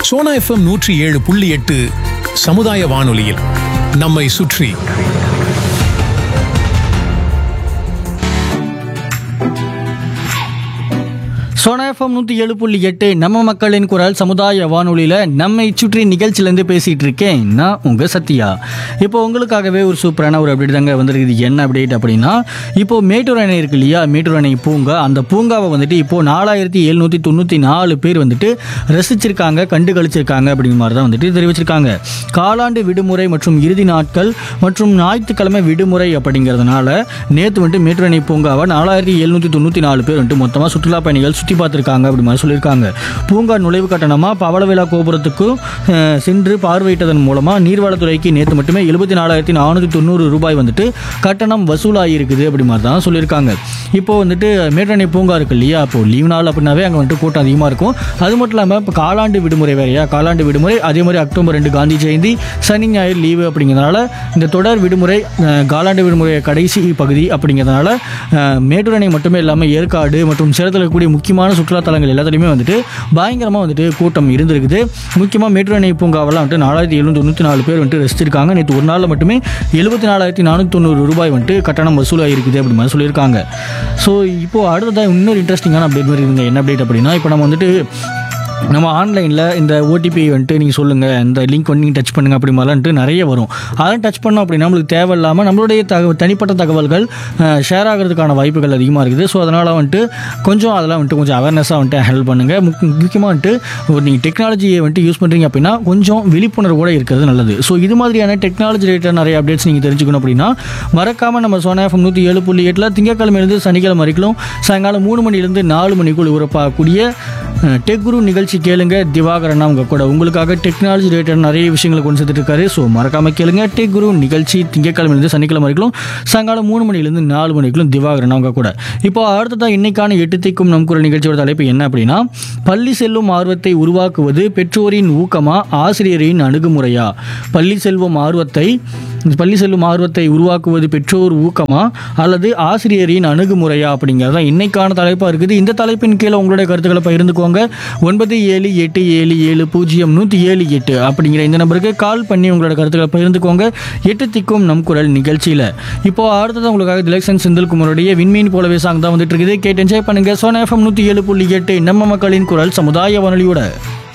Sona FM நூற்றி ஏழு புள்ளி எட்டு சமுதாய வானொலியில் நம்மை சுற்றி சோனா எஃப்எம் நூற்றி ஏழு புள்ளி எட்டு நம்ம மக்களின் குரல் சமுதாய வானொலியில் நம்மை சுற்றி நிகழ்ச்சியிலேருந்து பேசிகிட்டு இருக்கேன் நான் உங்கள் சத்யா இப்போ உங்களுக்காகவே ஒரு சூப்பரான ஒரு அப்டேட் தாங்க வந்திருக்குது என்ன அப்டேட் அப்படின்னா இப்போ மேட்டூர் அணை இருக்கு இல்லையா மேட்டூர் அணை பூங்கா அந்த பூங்காவை வந்துட்டு இப்போ நாலாயிரத்தி எழுநூற்றி தொண்ணூற்றி நாலு பேர் வந்துட்டு ரசிச்சிருக்காங்க கண்டு கழிச்சிருக்காங்க அப்படிங்கிற மாதிரி தான் வந்துட்டு தெரிவிச்சிருக்காங்க காலாண்டு விடுமுறை மற்றும் இறுதி நாட்கள் மற்றும் ஞாயிற்றுக்கிழமை விடுமுறை அப்படிங்கிறதுனால நேற்று வந்துட்டு மேட்டூர் அணை பூங்காவை நாலாயிரத்தி எழுநூற்றி தொண்ணூற்றி நாலு பேர் வந்துட்டு மொத்தமாக சுற்றுலா பயணிகள் சுற்றி பார்த்துருக்காங்க அப்படி மாதிரி சொல்லியிருக்காங்க பூங்கா நுழைவு கட்டணமாக பவளவிழா கோபுரத்துக்கும் அஹ், சென்று பார்வையிட்டதன் மூலமாக நீர்வளத்துறைக்கு நேற்று மட்டுமே எழுபத்தி நாலாயிரத்தி நானூற்றி தொண்ணூறு ரூபாய் வந்துட்டு கட்டணம் வசூலாகி இருக்குது அப்படி மாதிரி தான் சொல்லியிருக்காங்க இப்போ வந்துட்டு மேட்டணை பூங்கா இருக்கு இல்லையா இப்போ லீவ் நாள் அப்படின்னாவே அங்கே வந்துட்டு கூட்டம் அதிகமாக இருக்கும் அது மட்டும் இல்லாமல் இப்போ காலாண்டு விடுமுறை வேறையா காலாண்டு விடுமுறை அதே மாதிரி அக்டோபர் ரெண்டு காந்தி ஜெயந்தி சனி ஞாயிறு லீவு அப்படிங்கிறதுனால இந்த தொடர் விடுமுறை அஹ், காலாண்டு விடுமுறை கடைசி பகுதி அப்படிங்கிறதுனால அஹ், மேட்டூர் அணை மட்டுமே இல்லாமல் ஏற்காடு மற்றும் சேலத்தில் இருக்கக்கூடிய முக்கியமான சுற்றுலா தலங்கள் எல்லாத்துலேயுமே வந்துட்டு பயங்கரமாக வந்துட்டு கூட்டம் இருந்திருக்குது முக்கியமாக மேட்டூர் அணை பூங்காவெல்லாம் வந்துட்டு நாலாயிரத்தி எழுநூத்தி தொண்ணூற்றி நாலு பேர் வந்துட்டு ரசிச்சிருக்காங்க நேற்று ஒரு நாளில் மட்டுமே எழுபத்தி நாலாயிரத்தி நானூற்றி தொண்ணூறு ரூபாய் வந்துட்டு கட்டணம் வசூலாக இருக்குது அப்படி மாதிரி சொல்லியிருக்காங்க ஸோ இப்போது அடுத்ததாக இன்னொரு இன்ட்ரெஸ்டிங்கான அப்டேட் மாதிரி இருங்க என்ன அப்டேட் அப்படின்னா இப்போ நம்ம வந்துட்டு நம்ம ஆன்லைனில் இந்த ஓடிபி வந்துட்டு நீங்கள் சொல்லுங்கள் இந்த லிங்க் வந்து நீங்கள் டச் பண்ணுங்கள் அப்படி மாதிரிலான்ட்டு நிறைய வரும் அதெல்லாம் டச் பண்ணோம் அப்படின்னா நம்மளுக்கு தேவையில்லாமல் நம்மளுடைய தக தனிப்பட்ட தகவல்கள் ஷேர் ஆகிறதுக்கான வாய்ப்புகள் அதிகமாக இருக்குது ஸோ அதனால் வந்துட்டு கொஞ்சம் அதெல்லாம் வந்துட்டு கொஞ்சம் அவேர்னஸாக வந்துட்டு ஹெல்ப் பண்ணுங்கள் முக் முக்கியமாக வந்துட்டு ஒரு நீங்கள் டெக்னாலஜியை வந்துட்டு யூஸ் பண்ணுறீங்க அப்படின்னா கொஞ்சம் விழிப்புணர்வோடு இருக்கிறது நல்லது ஸோ இது மாதிரியான டெக்னாலஜி ரிலேட்டட் நிறைய அப்டேட்ஸ் நீங்கள் தெரிஞ்சுக்கணும் அப்படின்னா மறக்காமல் நம்ம சோனா எஃப்எம் நூற்றி ஏழு புள்ளி எட்டில் திங்கக்கிழமையிலேருந்து சனிக்கிழமை வரைக்கும் சாயங்காலம் மூணு மணிலேருந்து நாலு மணிக்குள் உறப்பாகக்கூடிய டெக் குரு நிகழ்ச்சி கேளுங்க திவாகரன் அவங்க கூட உங்களுக்காக டெக்னாலஜி ரிலேட்டட் நிறைய விஷயங்களை கொண்டு சேர்த்துட்டு இருக்காரு ஸோ மறக்காம கேளுங்க டெக் குரு நிகழ்ச்சி திங்கக்கிழமையிலேருந்து சனிக்கிழமை வரைக்கும் சாயங்காலம் மூணு மணிலேருந்து நாலு மணிக்குள்ளும் திவாகரன் அவங்க கூட இப்போ அடுத்ததான் இன்னைக்கான எட்டு திக்கும் நம் குரல் நிகழ்ச்சியோட தலைப்பு என்ன அப்படின்னா பள்ளி செல்லும் ஆர்வத்தை உருவாக்குவது பெற்றோரின் ஊக்கமா ஆசிரியரின் அணுகுமுறையா பள்ளி செல்வம் ஆர்வத்தை பள்ளி செல்லும் ஆர்வத்தை உருவாக்குவது பெற்றோர் ஊக்கமா அல்லது ஆசிரியரின் அணுகுமுறையா அப்படிங்கிறது தான் இன்னைக்கான தலைப்பாக இருக்குது இந்த தலைப்பின் கீழே உங்களுடைய கருத்துக்களை பகிர்ந்துக்கோங்க ஒன்பது ஏழு எட்டு ஏழு ஏழு பூஜ்ஜியம் நூற்றி ஏழு எட்டு அப்படிங்கிற இந்த நம்பருக்கு கால் பண்ணி உங்களோட கருத்துக்களை பகிர்ந்துக்கோங்க எட்டு திக்கும் நம் குரல் நிகழ்ச்சியில் இப்போ அடுத்தது உங்களுக்காக திலக்ஷன் செந்தில்குமாரோடைய விண்மீன் போலவே சாங் தான் வந்துட்டு இருக்குது கேட்டு என்ஜாய் பண்ணுங்க சோனா எஃப்எம் நூற்றி ஏழு புள்ளி எட்டு நம்ம மக்களின் குரல் சமுதாய வானொலியோட